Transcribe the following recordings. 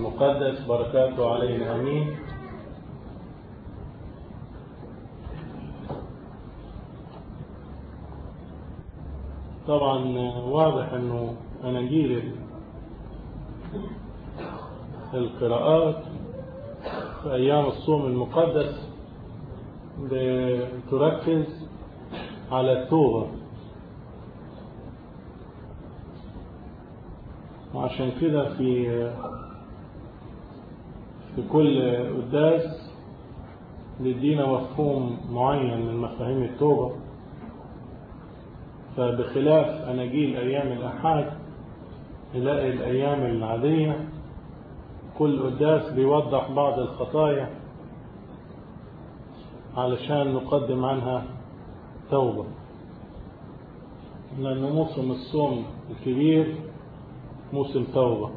المقدس بركاته علينا امين طبعا واضح انه اناجيل القراءات في ايام الصوم المقدس بتركز على التوبة وعشان كده في في كل قداس بيدينا مفهوم معين من مفاهيم التوبة فبخلاف أناجيل أيام الأحاد نلاقي الأيام العادية كل قداس بيوضح بعض الخطايا علشان نقدم عنها توبة لأن موسم الصوم الكبير موسم توبة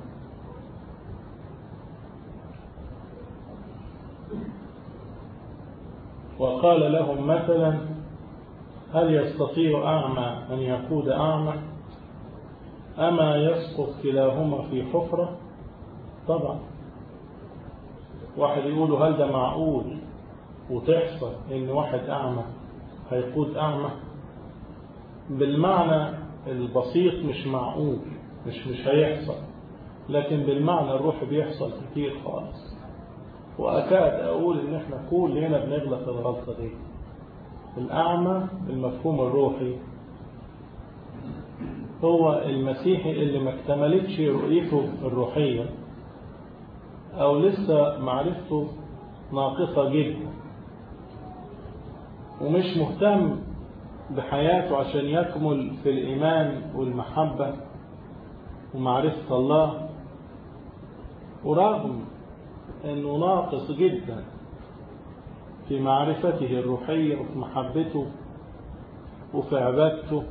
وقال لهم مثلا هل يستطيع أعمى أن يقود أعمى أما يسقط كلاهما في حفرة طبعا واحد يقول هل ده معقول وتحصل ان واحد اعمى هيقود اعمى بالمعنى البسيط مش معقول مش مش هيحصل لكن بالمعنى الروحي بيحصل كتير خالص واكاد اقول ان احنا كلنا بنغلط الغلطه دي الاعمى المفهوم الروحي هو المسيحي اللي ما اكتملتش رؤيته الروحيه او لسه معرفته ناقصه جدا ومش مهتم بحياته عشان يكمل في الإيمان والمحبة ومعرفة الله ورغم أنه ناقص جدا في معرفته الروحية وفي محبته وفي عبادته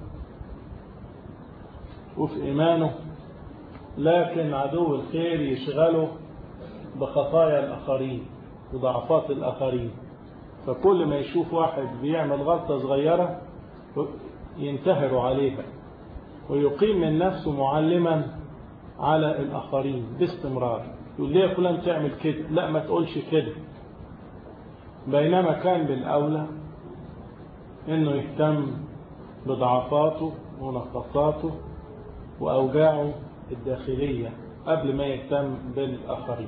وفي إيمانه لكن عدو الخير يشغله بخطايا الآخرين وضعفات الآخرين فكل ما يشوف واحد بيعمل غلطة صغيرة ينتهر عليها ويقيم من نفسه معلما على الآخرين باستمرار يقول ليه فلان تعمل كده لا ما تقولش كده بينما كان بالأولى انه يهتم بضعفاته ونقصاته وأوجاعه الداخلية قبل ما يهتم بالآخرين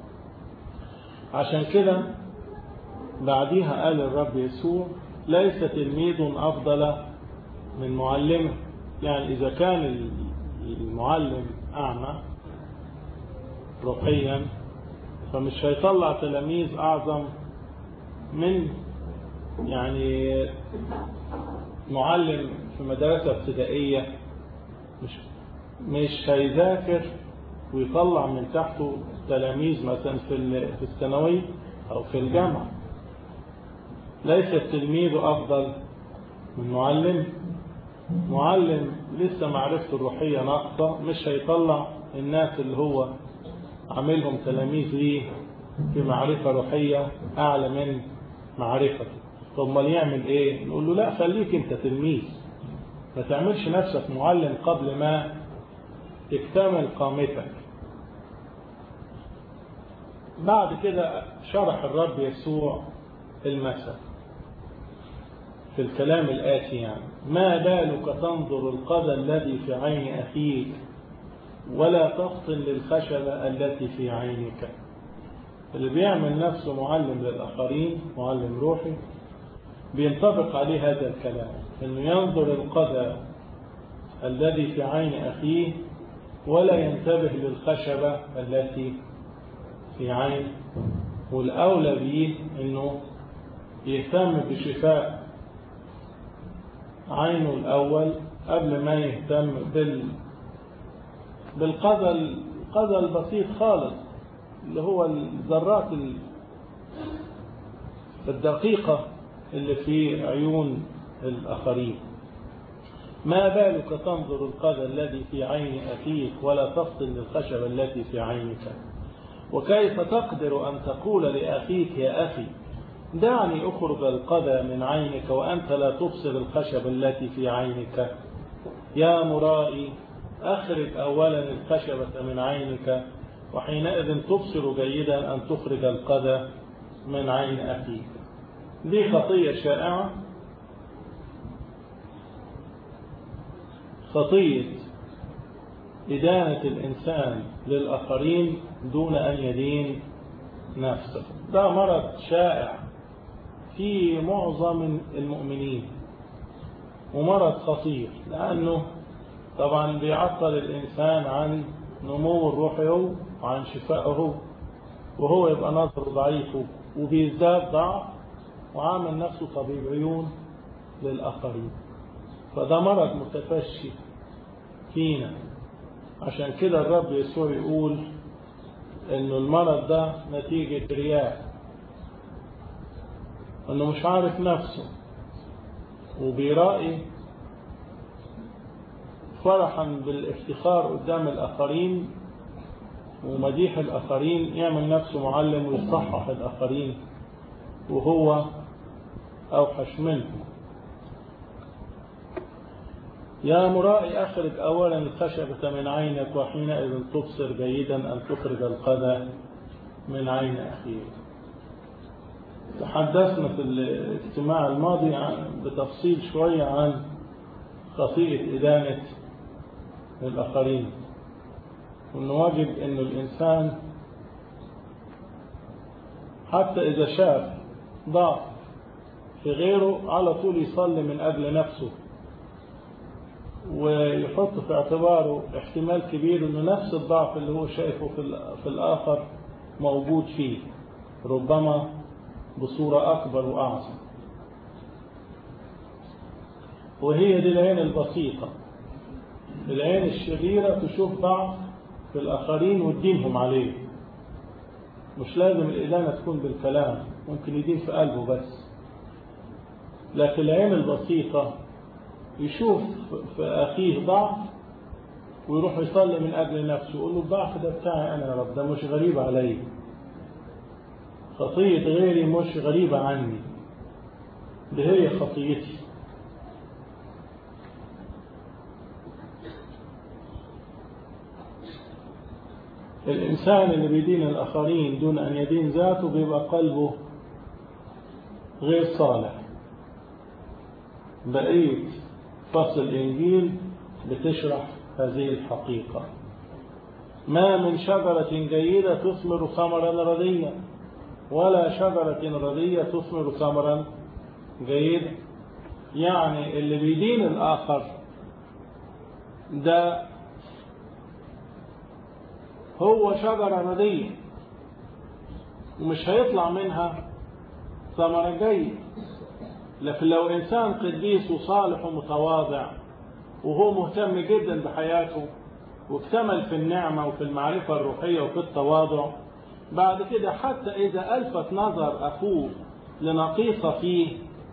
عشان كده بعديها قال الرب يسوع ليس تلميذ أفضل من معلمه يعني إذا كان المعلم أعمى روحيا فمش هيطلع تلاميذ أعظم من يعني معلم في مدرسة ابتدائية مش مش هيذاكر ويطلع من تحته تلاميذ مثلا في في الثانوي أو في الجامعة ليس التلميذ أفضل من معلم معلم لسه معرفته الروحية ناقصة مش هيطلع الناس اللي هو عاملهم تلاميذ ليه في معرفة روحية أعلى من معرفته طب ما يعمل إيه نقول له لا خليك أنت تلميذ ما تعملش نفسك معلم قبل ما تكتمل قامتك بعد كده شرح الرب يسوع المثل في الكلام الآتي يعني ما بالك تنظر القذى الذي في عين أخيك ولا تفطن للخشبة التي في عينك اللي بيعمل نفسه معلم للآخرين معلم روحي بينطبق عليه هذا الكلام انه ينظر القذى الذي في عين أخيه ولا ينتبه للخشبة التي في عين والأولى به انه يهتم بشفاء عينه الأول قبل ما يهتم بال بالقذى القذى البسيط خالص اللي هو الذرات الدقيقة اللي في عيون الآخرين ما بالك تنظر القذى الذي في عين أخيك ولا تفطن للخشبة التي في عينك وكيف تقدر أن تقول لأخيك يا أخي دعني أخرج القذى من عينك وأنت لا تبصر الخشب التي في عينك يا مرائي أخرج أولا الخشبة من عينك وحينئذ تبصر جيدا أن تخرج القذى من عين أخيك دي خطية شائعة خطية إدانة الإنسان للآخرين دون أن يدين نفسه ده مرض شائع في معظم المؤمنين ومرض خطير لأنه طبعا بيعطل الإنسان عن نمو روحه وعن شفائه وهو يبقى نظره ضعيف وبيزداد ضعف وعامل نفسه طبيب عيون للآخرين فده مرض متفشي فينا عشان كده الرب يسوع يقول انه المرض ده نتيجة رياء انه مش عارف نفسه وبيرائي فرحا بالافتخار قدام الآخرين ومديح الآخرين يعمل نفسه معلم ويصحح الآخرين وهو أوحش منه يا مرائي أخرج أولا الخشبة من عينك وحينئذ تبصر جيدا أن تخرج القذى من عين أخيك تحدثنا في الاجتماع الماضي بتفصيل شوية عن خطيئة إدانة الآخرين وأنه واجب أن الإنسان حتى إذا شاف ضعف في غيره على طول يصلي من أجل نفسه ويحط في اعتباره احتمال كبير انه نفس الضعف اللي هو شايفه في الآخر موجود فيه ربما بصورة أكبر وأعظم وهي دي العين البسيطة العين الشريرة تشوف ضعف في الآخرين وتدينهم عليه مش لازم الإدانة تكون بالكلام ممكن يدين في قلبه بس لكن العين البسيطة يشوف في أخيه ضعف ويروح يصلي من أجل نفسه يقول له الضعف ده بتاعي أنا يا رب ده مش غريب علي خطية غيري مش غريبة عني دي هي خطيتي الإنسان اللي بيدين الآخرين دون أن يدين ذاته بيبقى قلبه غير صالح بقية فصل الإنجيل بتشرح هذه الحقيقة ما من شجرة جيدة تثمر ثمرا رديا ولا شجرة ردية تثمر ثمرا جيدا يعني اللي بيدين الآخر ده هو شجرة ردية ومش هيطلع منها ثمرة جيد لكن لو إنسان قديس وصالح ومتواضع وهو مهتم جدا بحياته واكتمل في النعمة وفي المعرفة الروحية وفي التواضع بعد كده حتى إذا ألفت نظر أخوه لنقيصة فيه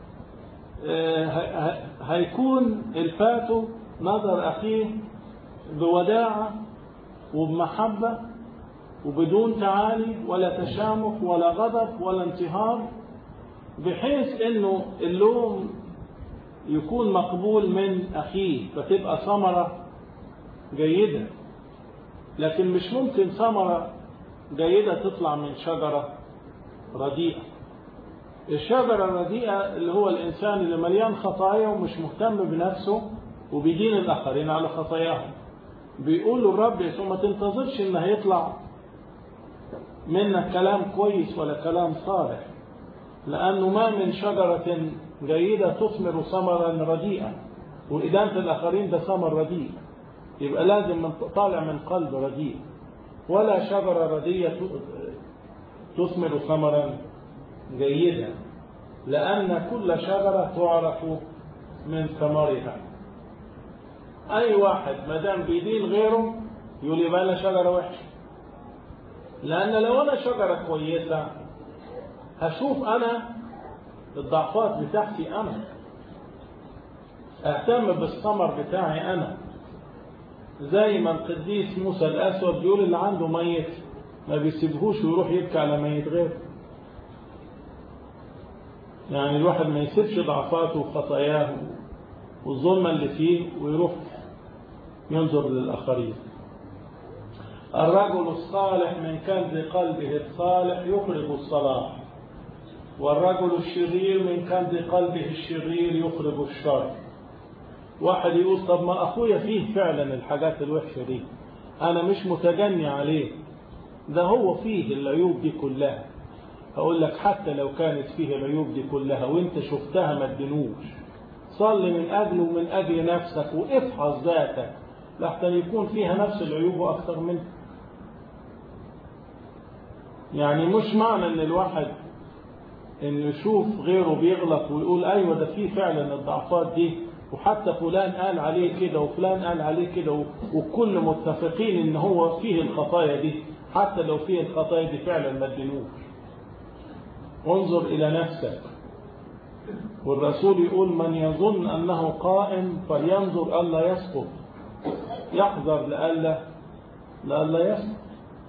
هيكون الفاته نظر أخيه بوداعة وبمحبة وبدون تعالي ولا تشامخ ولا غضب ولا انتهار بحيث انه اللوم يكون مقبول من اخيه فتبقى ثمرة جيدة لكن مش ممكن ثمرة جيدة تطلع من شجرة رديئة الشجرة الرديئة اللي هو الإنسان اللي مليان خطايا ومش مهتم بنفسه وبيدين الآخرين على خطاياهم بيقول الرب يسوع ما تنتظرش ان هيطلع منك كلام كويس ولا كلام صالح لأنه ما من شجرة جيدة تثمر ثمرا رديئا وإدانة الآخرين ده ثمر رديء يبقى لازم من طالع من قلب رديء ولا شجرة ردية تثمر ثمرا جيدا لأن كل شجرة تعرف من ثمرها أي واحد ما دام بيدين غيره يقول يبقى أنا شجرة وحشة لأن لو أنا شجرة كويسة هشوف أنا الضعفات بتاعتي أنا أهتم بالثمر بتاعي أنا زي ما القديس موسى الأسود بيقول اللي عنده ميت ما بيسيبهوش ويروح يبكي على ميت غيره يعني الواحد ما يسيبش ضعفاته وخطاياه والظلمة اللي فيه ويروح ينظر للآخرين الرجل الصالح من كنز قلبه الصالح يخرج الصلاح والرجل الشرير من كنز قلبه الشرير يخرج الشر واحد يقول طب ما أخويا فيه فعلا الحاجات الوحشة دي أنا مش متجني عليه ده هو فيه العيوب دي كلها هقول لك حتى لو كانت فيه العيوب دي كلها وانت شفتها ما تدينوش صل من أجله ومن أجل نفسك وافحص ذاتك لحتى يكون فيها نفس العيوب وأكثر منه يعني مش معنى ان الواحد انه يشوف غيره بيغلط ويقول ايوه ده فيه فعلا الضعفات دي وحتى فلان قال عليه كده وفلان قال عليه كده وكل متفقين ان هو فيه الخطايا دي حتى لو فيه الخطايا دي فعلا ما تدينوش انظر الى نفسك والرسول يقول من يظن انه قائم فلينظر الا يسقط يحذر لألا لألا يسقط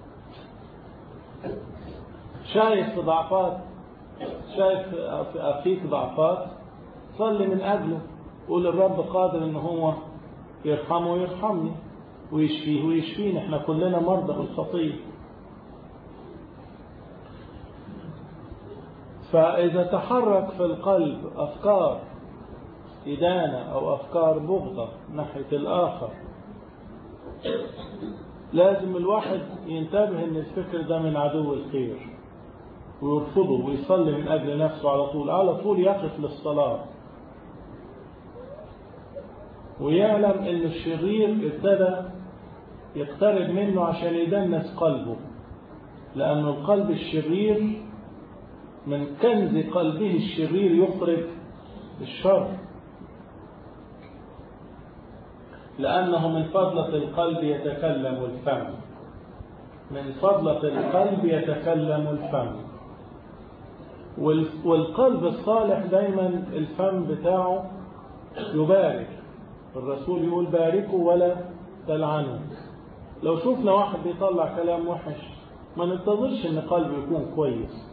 شايف في ضعفات شايف في أخيك ضعفات صلي من أجله قول الرب قادر ان هو يرحمه ويرحمني ويشفيه ويشفيني احنا كلنا مرضى بالخطيه فإذا تحرك في القلب أفكار إدانة أو أفكار بغضة ناحية الآخر لازم الواحد ينتبه ان الفكر ده من عدو الخير ويرفضه ويصلي من أجل نفسه على طول على طول يقف للصلاة ويعلم ان الشرير ابتدى يقترب منه عشان يدنس قلبه لأن القلب الشرير من كنز قلبه الشرير يخرج الشر لأنه من فضلة القلب يتكلم الفم من فضلة القلب يتكلم الفم والقلب الصالح دايما الفم بتاعه يبارك الرسول يقول باركوا ولا تلعنوا لو شفنا واحد بيطلع كلام وحش ما ننتظرش ان قلبه يكون كويس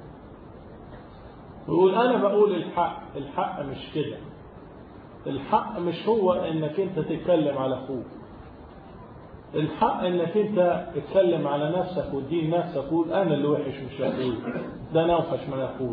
ويقول انا بقول الحق الحق مش كده الحق مش هو انك انت تتكلم على اخوك الحق انك انت تتكلم على نفسك وتدين نفسك وتقول انا اللي وحش مش اخوي ده انا اوحش من اخوي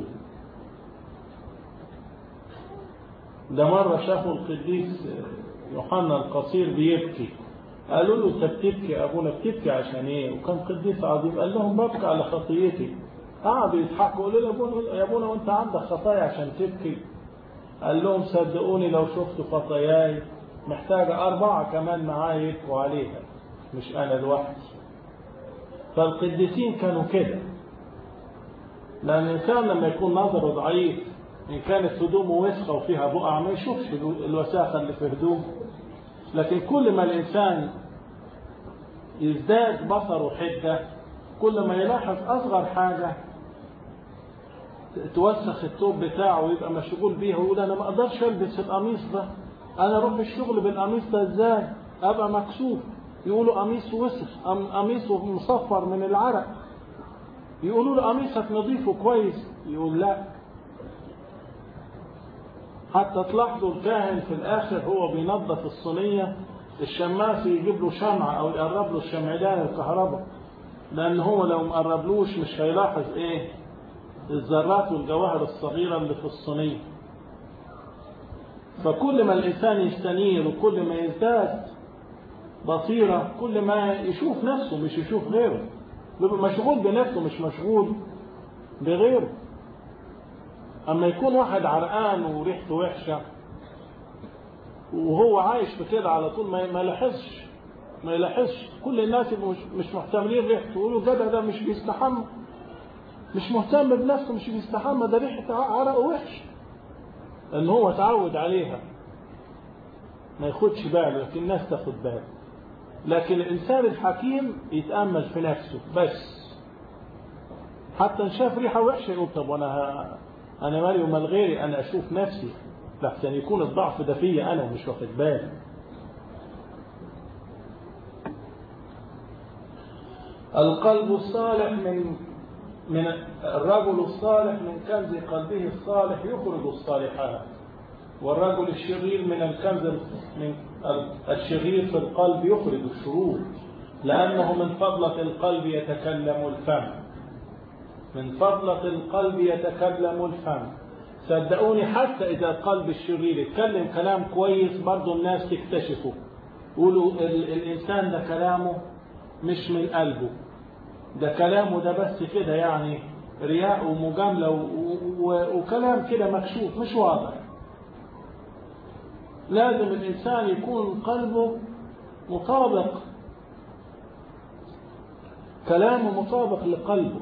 ده مرة شافوا القديس يوحنا القصير بيبكي قالوا له انت بتبكي يا ابونا بتبكي عشان ايه وكان قديس عظيم قال لهم ببكي على خطيتي قعدوا يضحكوا قالوا له يا ابونا يا ابونا وانت عندك خطايا عشان تبكي قال لهم صدقوني لو شفتوا خطاياي محتاجة أربعة كمان معايا يبكوا عليها مش أنا لوحدي فالقديسين كانوا كده لأن الإنسان لما يكون نظره ضعيف إن كانت هدومه وسخة وفيها بقع ما يشوفش الوساخة اللي في هدومه لكن كل ما الإنسان يزداد بصره حدة كل ما يلاحظ أصغر حاجة توسخ الثوب بتاعه ويبقى مشغول بيها ويقول أنا ما أقدرش ألبس القميص ده أنا أروح الشغل بالقميص ده إزاي أبقى مكسوف يقولوا قميص وسخ قميص مصفر من العرق يقولوا له قميصك نظيف وكويس يقول لا حتى تلاحظوا الكاهن في الآخر هو بينظف الصينية الشماس يجيب له شمعة أو يقرب له الشمعدان الكهرباء لأن هو لو مقربلوش مش هيلاحظ إيه الذرات والجواهر الصغيرة اللي في الصينية فكل ما الإنسان يستنير وكل ما يزداد بصيرة كل ما يشوف نفسه مش يشوف غيره بيبقى مشغول بنفسه مش مشغول بغيره أما يكون واحد عرقان وريحته وحشة وهو عايش في كده على طول ما يلاحظش ما يلاحظش كل الناس مش مش محتملين ريحته يقولوا جدع ده مش بيستحمى مش مهتم بنفسه مش بيستحمى ده ريحة عرق وحش لأن هو اتعود عليها ما ياخدش باله لكن الناس تاخد باله لكن الإنسان الحكيم يتأمل في نفسه بس حتى ان شاف ريحة وحشة يقول طب وانا ه... انا مالي ومال غيري انا اشوف نفسي لحسن يكون الضعف ده فيا انا ومش واخد بالي القلب الصالح من من الرجل الصالح من كنز قلبه الصالح يخرج الصالحات والرجل الشرير من الكنز من الشرير في القلب يخرج الشرور لأنه من فضلة القلب يتكلم الفم من فضلة القلب يتكلم الفم صدقوني حتى إذا القلب الشرير يتكلم كلام كويس برضه الناس تكتشفه يقولوا ال الإنسان ده كلامه مش من قلبه ده كلامه ده بس كده يعني رياء ومجاملة وكلام كده مكشوف مش واضح لازم الإنسان يكون قلبه مطابق كلامه مطابق لقلبه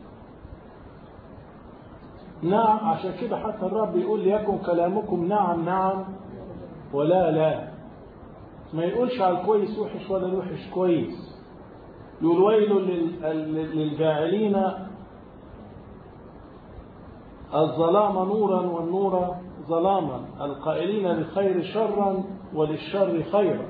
نعم عشان كده حتى الرب يقول ليكن كلامكم نعم نعم ولا لا ما يقولش على الكويس وحش ولا الوحش كويس يقول ويل للجاعلين الظلام نورا والنور ظلاما القائلين للخير شرا وللشر خيرا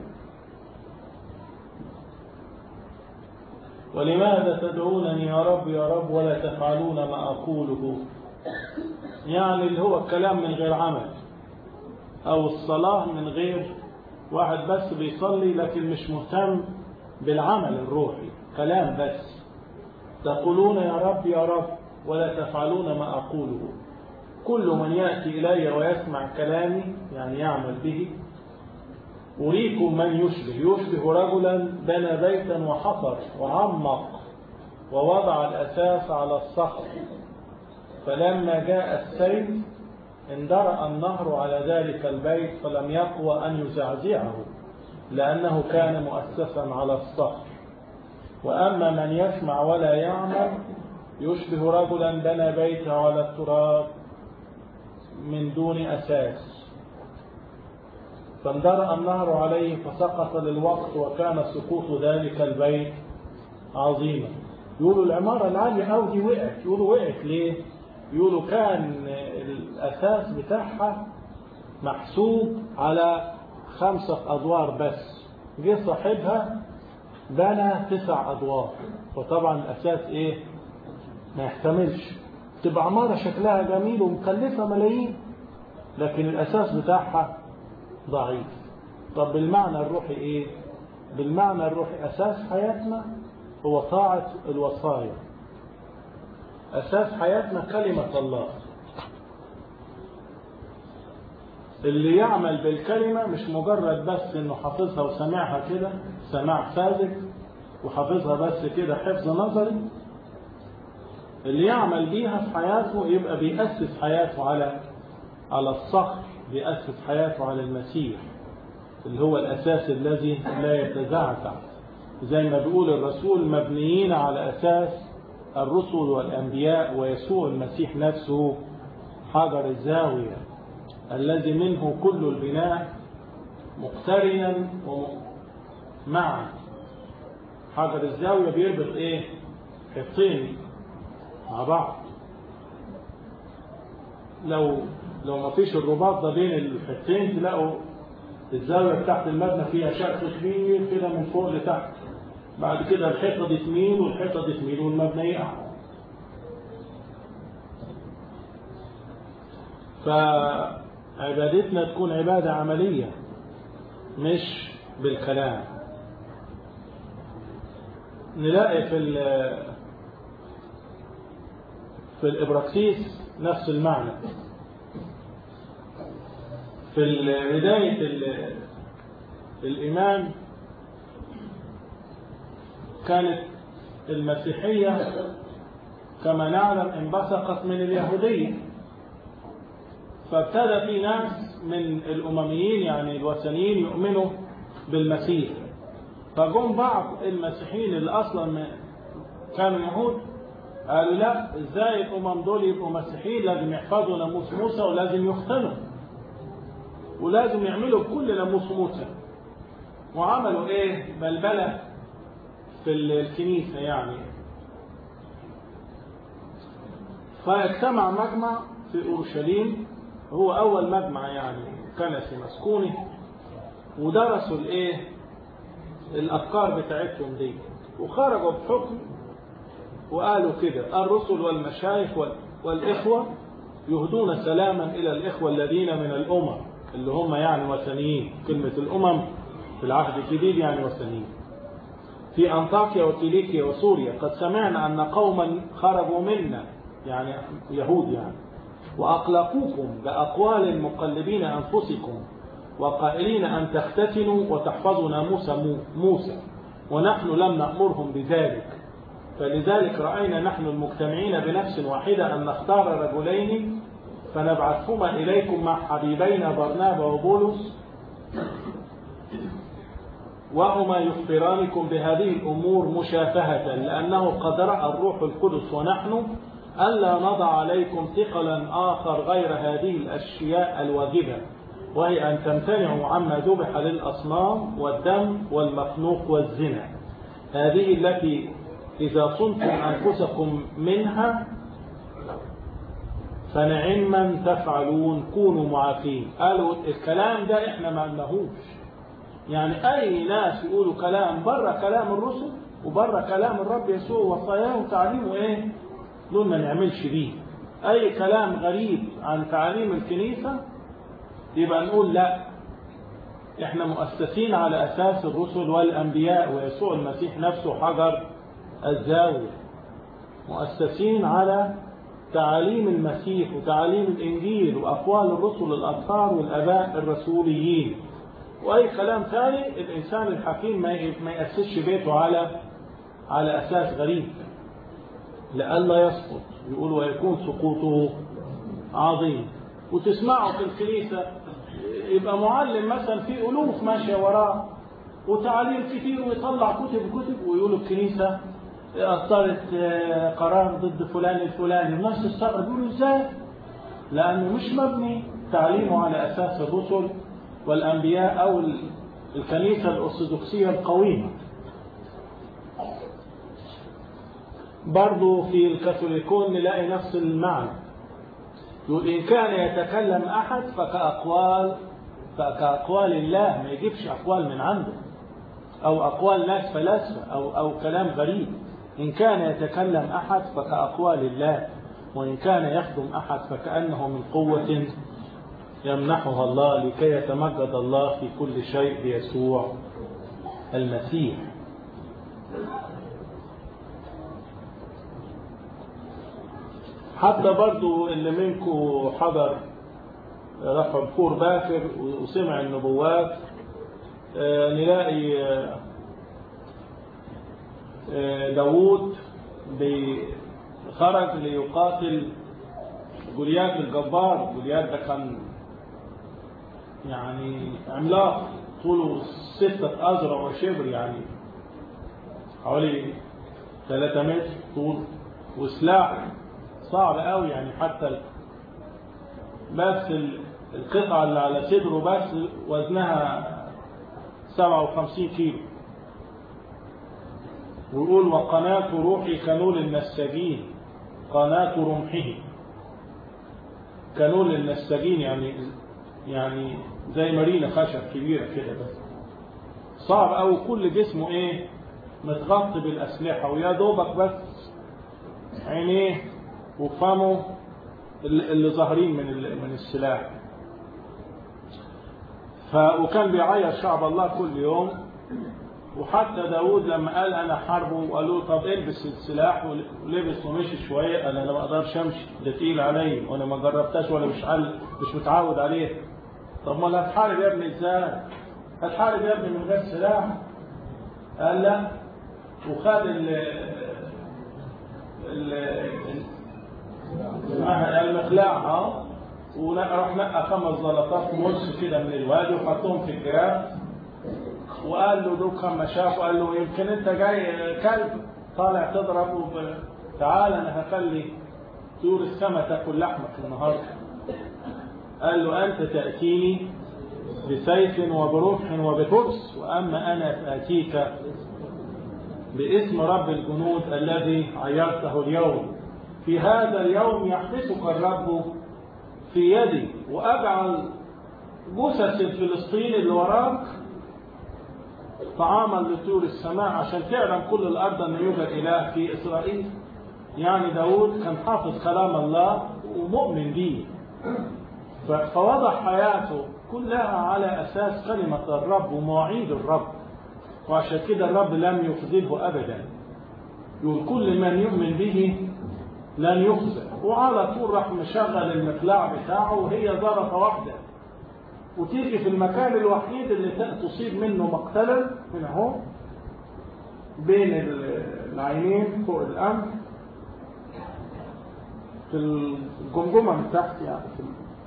ولماذا تدعونني يا رب يا رب ولا تفعلون ما أقوله يعني اللي هو الكلام من غير عمل أو الصلاة من غير واحد بس بيصلي لكن مش مهتم بالعمل الروحي كلام بس تقولون يا رب يا رب ولا تفعلون ما أقوله كل من يأتي إلي ويسمع كلامي يعني يعمل به أريكم من يشبه يشبه رجلا بنى بيتا وحفر وعمق ووضع الأساس على الصخر فلما جاء السيل اندرأ النهر على ذلك البيت فلم يقوى أن يزعزعه لأنه كان مؤسسا على الصخر وأما من يسمع ولا يعمل يشبه رجلا بنى بيته على التراب من دون أساس فاندرأ النهر عليه فسقط للوقت وكان سقوط ذلك البيت عظيما يقولوا العمارة العالية أو دي وقعت يقولوا وقعت ليه يقولوا كان الأساس بتاعها محسوب على خمسة أدوار بس جه صاحبها بنى تسع أدوار وطبعا الأساس إيه ما يحتملش تبقى عمارة شكلها جميل ومكلفة ملايين لكن الأساس بتاعها ضعيف طب بالمعنى الروحي إيه بالمعنى الروحي أساس حياتنا هو طاعة الوصايا أساس حياتنا كلمة الله اللي يعمل بالكلمة مش مجرد بس انه حافظها وسمعها كده سماع ساذج وحافظها بس كده حفظ نظري اللي يعمل بيها في حياته يبقى بيأسس حياته على على الصخر بيأسس حياته على المسيح اللي هو الأساس الذي لا يتزعزع زي ما بيقول الرسول مبنيين على أساس الرسل والأنبياء ويسوع المسيح نفسه حجر الزاوية الذي منه كل البناء مقترنا معا حجر الزاوية بيربط ايه حطين مع بعض لو لو ما فيش الرباط ده بين الحطين تلاقوا الزاوية بتاعت المبنى فيها شرخ كبير كده من فوق لتحت بعد كده الحيطة دي تميل والحيطة دي تميل والمبنى يقع فعبادتنا تكون عبادة عملية مش بالكلام نلاقي في في الإبراكسيس نفس المعنى في بداية الإيمان كانت المسيحية كما نعلم انبثقت من اليهودية فابتدى في ناس من الأمميين يعني الوثنيين يؤمنوا بالمسيح فجم بعض المسيحيين اللي أصلا كانوا يهود قالوا لا ازاي الأمم دول يبقوا مسيحيين لازم يحفظوا ناموس موسى ولازم يختنوا ولازم يعملوا كل ناموس موسى وعملوا ايه بلبلة في الكنيسة يعني فاجتمع مجمع في أورشليم هو أول مجمع يعني كنسي مسكوني ودرسوا الايه الأفكار بتاعتهم دي وخرجوا بحكم وقالوا كده الرسل والمشايخ والإخوة يهدون سلاما إلى الإخوة الذين من الأمم اللي هم يعني وثنيين كلمة الأمم في العهد الجديد يعني وثنيين في أنطاكيا وكيليكيا وسوريا قد سمعنا أن قوما خرجوا منا يعني يهود يعني وأقلقوكم بأقوال مقلبين أنفسكم وقائلين أن تختتنوا وتحفظوا ناموس موسى ونحن لم نأمرهم بذلك فلذلك رأينا نحن المجتمعين بنفس واحدة أن نختار رجلين فنبعثهما إليكم مع حبيبين برنابا وبولس وهما يخبرانكم بهذه الأمور مشافهة لأنه قد رأى الروح القدس ونحن ألا نضع عليكم ثقلا آخر غير هذه الأشياء الواجبة وهي أن تمتنعوا عما ذبح للأصنام والدم والمخنوق والزنا هذه التي إذا صنتم أنفسكم منها فنعما تفعلون كونوا معافين قالوا الكلام ده احنا ما عندناهوش يعني اي ناس يقولوا كلام بره كلام الرسل وبره كلام الرب يسوع وصاياه وتعليمه ايه دول ما نعملش بيه اي كلام غريب عن تعاليم الكنيسه يبقى نقول لا احنا مؤسسين على اساس الرسل والانبياء ويسوع المسيح نفسه حجر الزاويه مؤسسين على تعاليم المسيح وتعاليم الإنجيل وأقوال الرسل الأطهار والأباء الرسوليين وأي كلام ثاني الإنسان الحكيم ما يأسسش بيته على على أساس غريب لئلا يسقط يقول ويكون سقوطه عظيم وتسمعه في الكنيسة يبقى معلم مثلا في ألوف ماشية وراه وتعاليم كتير ويطلع كتب كتب ويقولوا الكنيسة أصدرت قرار ضد فلان الفلاني الناس تستغرب يقولوا ازاي لأنه مش مبني تعليمه على أساس الرسل والأنبياء أو الكنيسة الأرثوذكسية القويمة برضو في الكاثوليكون نلاقي نفس المعنى يقول إن كان يتكلم أحد فكأقوال فكأقوال الله ما يجيبش أقوال من عنده أو أقوال ناس فلاسفة أو, أو كلام غريب إن كان يتكلم أحد فكأقوال الله وإن كان يخدم أحد فكأنه من قوة يمنحها الله لكي يتمجد الله في كل شيء بيسوع المسيح حتى برضو اللي منكم حضر رفع بخور باكر وسمع النبوات نلاقي داوود خرج ليقاتل جوليات الجبار جوليات ده كان يعني عملاق طوله ستة أذرع وشبر يعني حوالي ثلاثة متر طول وسلاح صعب قوي يعني حتى بس القطعة اللي على صدره بس وزنها 57 كيلو ويقول وقناة روحي كنول النساجين قناة رمحه كنول النساجين يعني يعني زي مارينا خشب كبيرة كده بس صعب أو كل جسمه ايه متغطي بالأسلحة ويا دوبك بس عينيه وفمه اللي ظاهرين من من السلاح ف وكان بيعير شعب الله كل يوم وحتى داود لما قال انا حاربه وقالوا له طب البس السلاح ولبس ومشي شويه قال انا ما اقدرش امشي ده تقيل عليا وانا ما جربتهاش ولا مش عل مش متعود عليه طب ما هتحارب يا ابني ازاي؟ هتحارب يا ابني من غير سلاح؟ قال لا وخد ال ال المقلاع اه وراح نقى خمس زلطات ونص كده من الوادي وحطهم في الجراف وقال له دوك لما شافه قال له يمكن انت جاي كلب طالع تضربه ب... تعال انا هخلي طيور السماء تاكل لحمك النهارده قال له انت تاتيني بسيف وبرمح وبفرس واما انا فاتيك باسم رب الجنود الذي عيرته اليوم في هذا اليوم يحبسك الرب في يدي واجعل جثث الفلسطيني اللي وراك طعاما لطيور السماء عشان تعلم كل الأرض أن يوجد إله في إسرائيل يعني داود كان حافظ كلام الله ومؤمن به فوضع حياته كلها على أساس كلمة الرب ومواعيد الرب وعشان كده الرب لم يخذله أبدا يقول كل من يؤمن به لن يخزى وعلى طول راح مشغل المقلاع بتاعه وهي ضربة واحدة وتيجي في المكان الوحيد اللي تصيب منه مقتلا هنا اهو بين العينين فوق الأنف في الجمجمة من تحت يعني في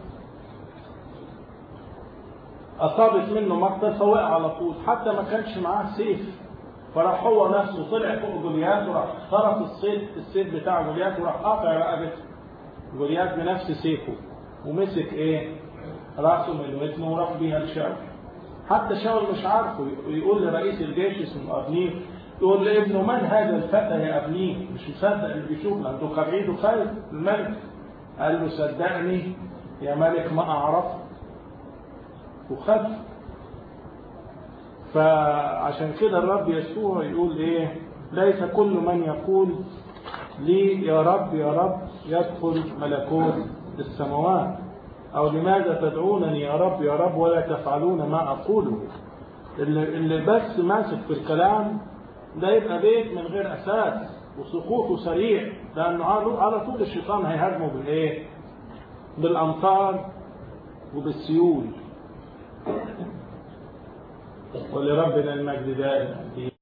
أصابت منه مقتل فوقع على طول حتى ما كانش معاه سيف فراح هو نفسه طلع فوق جوليات وراح طرف السيف السيف بتاع جوليات وراح قاطع رقبته جوليات بنفس سيفه ومسك ايه راسه من ودنه وراح بيها لشاول حتى شاول مش عارفه ويقول لرئيس الجيش اسمه ابنيه يقول لابنه من هذا الفتى يا ابنيه مش مصدق اللي بيشوفنا انتوا خارجين خايف الملك قال له صدقني يا ملك ما اعرفه وخف فعشان كده الرب يسوع يقول ايه ليس كل من يقول لي يا رب يا رب يدخل ملكوت السماوات او لماذا تدعونني يا رب يا رب ولا تفعلون ما اقوله اللي, اللي بس ماسك في الكلام ده يبقى بيت من غير اساس وسقوطه سريع لانه على طول الشيطان هيهاجمه بالايه بالامطار وبالسيول ولربنا المجد دائما